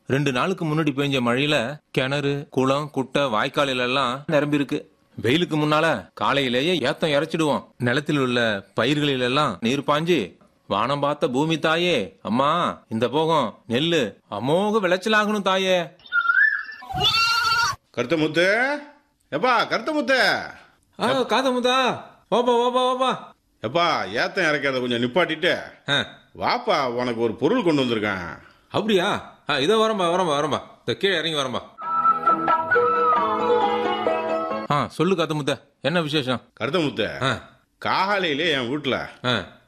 ரெண்டு நாளுக்கு முன்னாடி பெஞ்ச மழையில கிணறு குளம் குட்டை வாய்க்காலில எல்லாம் நிரம்பி இருக்கு வெயிலுக்கு முன்னால காலையிலேயே ஏத்தம் இறைச்சிடுவோம் நிலத்தில் உள்ள பயிர்களில் எல்லாம் நீர் பாஞ்சு வானம் பார்த்த பூமி தாயே அம்மா இந்த போகம் நெல்லு அமோக விளைச்சலாகணும் தாயே கருத்த முத்து எப்பா கருத்த முத்து காதமுதா ஓப்பா ஓப்பா ஓப்பா எப்பா ஏத்தம் இறக்கிறத கொஞ்சம் நிப்பாட்டிட்டு வாப்பா உனக்கு ஒரு பொருள் கொண்டு வந்திருக்கேன் அப்படியா ஆ, இதோ வரம்பா வரம்பா வரம்பா இந்த கீழே இறங்கி வரம்பா ஆ சொல்லு காத்தமுத்த என்ன விசேஷம் கருத்த முத்து ஆ காலையிலே என் வீட்டுல ஆ